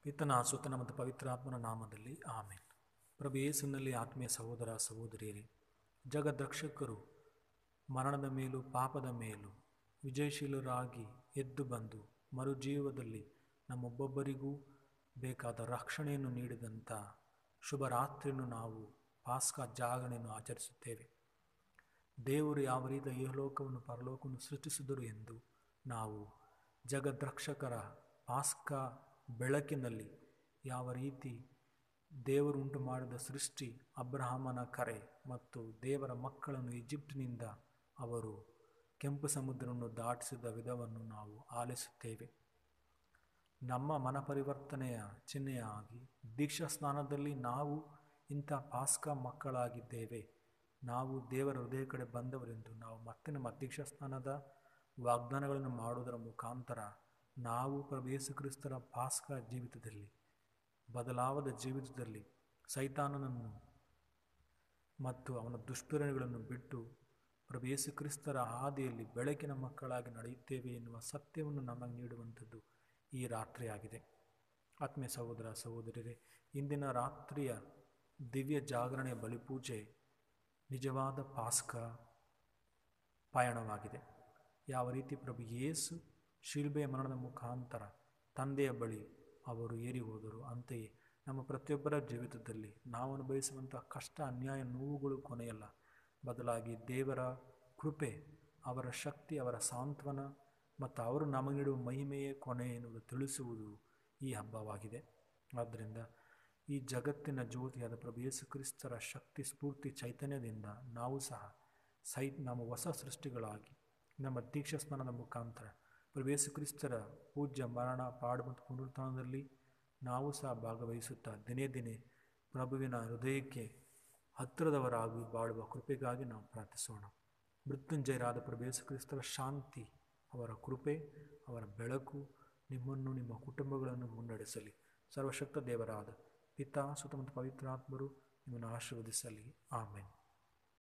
ಪಿತನ ಸುತನ ಮತ್ತು ಪವಿತ್ರಾತ್ಮನ ನಾಮದಲ್ಲಿ ಆಮೇನ್ ಪ್ರಭು ಯೇಸುವಿನಲ್ಲಿ ಆತ್ಮೀಯ ಸಹೋದರ ಸಹೋದರಿಯರೇ ಜಗದ್ರಕ್ಷಕರು ಮರಣದ ಮೇಲೂ ಪಾಪದ ಮೇಲೂ ವಿಜಯಶೀಲರಾಗಿ ಎದ್ದು ಬಂದು ಮರುಜೀವದಲ್ಲಿ ನಮ್ಮೊಬ್ಬೊಬ್ಬರಿಗೂ ಬೇಕಾದ ರಕ್ಷಣೆಯನ್ನು ನೀಡಿದಂಥ ಶುಭರಾತ್ರಿಯನ್ನು ನಾವು ಪಾಸ್ಕ ಜಾಗರಣೆಯನ್ನು ಆಚರಿಸುತ್ತೇವೆ ದೇವರು ಯಾವ ರೀತಿ ಇಹಲೋಕವನ್ನು ಪರಲೋಕವನ್ನು ಸೃಷ್ಟಿಸಿದರು ಎಂದು ನಾವು ಜಗದ್ರಕ್ಷಕರ ಪಾಸ್ಕ ಬೆಳಕಿನಲ್ಲಿ ಯಾವ ರೀತಿ ದೇವರು ಉಂಟು ಮಾಡಿದ ಸೃಷ್ಟಿ ಅಬ್ರಹಾಮನ ಕರೆ ಮತ್ತು ದೇವರ ಮಕ್ಕಳನ್ನು ಈಜಿಪ್ಟಿನಿಂದ ಅವರು ಕೆಂಪು ಸಮುದ್ರವನ್ನು ದಾಟಿಸಿದ ವಿಧವನ್ನು ನಾವು ಆಲಿಸುತ್ತೇವೆ ನಮ್ಮ ಮನ ಪರಿವರ್ತನೆಯ ಚಿಹ್ನೆಯಾಗಿ ದೀಕ್ಷಾ ಸ್ನಾನದಲ್ಲಿ ನಾವು ಇಂಥ ಪಾಸ್ಕ ಮಕ್ಕಳಾಗಿದ್ದೇವೆ ನಾವು ದೇವರ ಹೃದಯ ಕಡೆ ಬಂದವರೆಂದು ನಾವು ಮತ್ತೆ ನಮ್ಮ ದೀಕ್ಷಾ ಸ್ನಾನದ ವಾಗ್ದಾನಗಳನ್ನು ಮಾಡುವುದರ ಮುಖಾಂತರ ನಾವು ಪ್ರಭು ಯೇಸು ಕ್ರಿಸ್ತರ ಪಾಸ್ಕ ಜೀವಿತದಲ್ಲಿ ಬದಲಾವದ ಜೀವಿತದಲ್ಲಿ ಸೈತಾನನನ್ನು ಮತ್ತು ಅವನ ದುಷ್ಪ್ರೇರಣೆಗಳನ್ನು ಬಿಟ್ಟು ಪ್ರಭು ಯೇಸು ಕ್ರಿಸ್ತರ ಹಾದಿಯಲ್ಲಿ ಬೆಳಕಿನ ಮಕ್ಕಳಾಗಿ ನಡೆಯುತ್ತೇವೆ ಎನ್ನುವ ಸತ್ಯವನ್ನು ನಮಗೆ ನೀಡುವಂಥದ್ದು ಈ ರಾತ್ರಿಯಾಗಿದೆ ಆತ್ಮೀಯ ಸಹೋದರ ಸಹೋದರರೇ ಇಂದಿನ ರಾತ್ರಿಯ ದಿವ್ಯ ಜಾಗರಣೆಯ ಬಲಿಪೂಜೆ ನಿಜವಾದ ಪಾಸ್ಕ ಪಯಣವಾಗಿದೆ ಯಾವ ರೀತಿ ಪ್ರಭು ಯೇಸು ಶಿಲ್ಬೆಯ ಮರಣದ ಮುಖಾಂತರ ತಂದೆಯ ಬಳಿ ಅವರು ಏರಿ ಹೋದರು ಅಂತೆಯೇ ನಮ್ಮ ಪ್ರತಿಯೊಬ್ಬರ ಜೀವಿತದಲ್ಲಿ ನಾವು ಅನುಭವಿಸುವಂಥ ಕಷ್ಟ ಅನ್ಯಾಯ ನೋವುಗಳು ಕೊನೆಯಲ್ಲ ಬದಲಾಗಿ ದೇವರ ಕೃಪೆ ಅವರ ಶಕ್ತಿ ಅವರ ಸಾಂತ್ವನ ಮತ್ತು ಅವರು ನಮಗೆ ನೀಡುವ ಮಹಿಮೆಯೇ ಕೊನೆ ಎನ್ನುವುದು ತಿಳಿಸುವುದು ಈ ಹಬ್ಬವಾಗಿದೆ ಆದ್ದರಿಂದ ಈ ಜಗತ್ತಿನ ಜ್ಯೋತಿಯಾದ ಪ್ರಭು ಯೇಸು ಕ್ರಿಸ್ತರ ಶಕ್ತಿ ಸ್ಫೂರ್ತಿ ಚೈತನ್ಯದಿಂದ ನಾವು ಸಹ ಸೈ ನಮ್ಮ ಹೊಸ ಸೃಷ್ಟಿಗಳಾಗಿ ನಮ್ಮ ದೀಕ್ಷಾ ಸ್ನಾನದ ಮುಖಾಂತರ ಪ್ರಭು ಯೇಸು ಕ್ರಿಸ್ತರ ಪೂಜ್ಯ ಮರಣ ಪಾಡು ಮತ್ತು ಪುನರುತ್ಥಾನದಲ್ಲಿ ನಾವು ಸಹ ಭಾಗವಹಿಸುತ್ತಾ ದಿನೇ ದಿನೇ ಪ್ರಭುವಿನ ಹೃದಯಕ್ಕೆ ಹತ್ತಿರದವರಾಗಿ ಬಾಳುವ ಕೃಪೆಗಾಗಿ ನಾವು ಪ್ರಾರ್ಥಿಸೋಣ ಮೃತ್ಯುಂಜಯರಾದ ಪ್ರಭು ಯೇಸು ಕ್ರಿಸ್ತರ ಶಾಂತಿ ಅವರ ಕೃಪೆ ಅವರ ಬೆಳಕು ನಿಮ್ಮನ್ನು ನಿಮ್ಮ ಕುಟುಂಬಗಳನ್ನು ಮುನ್ನಡೆಸಲಿ ಸರ್ವಶಕ್ತ ದೇವರಾದ ಪಿತಾ ಸುತ್ತ ಮತ್ತು ಪವಿತ್ರಾತ್ಮರು ನಿಮ್ಮನ್ನು ಆಶೀರ್ವದಿಸಲಿ ಆಮೇಲೆ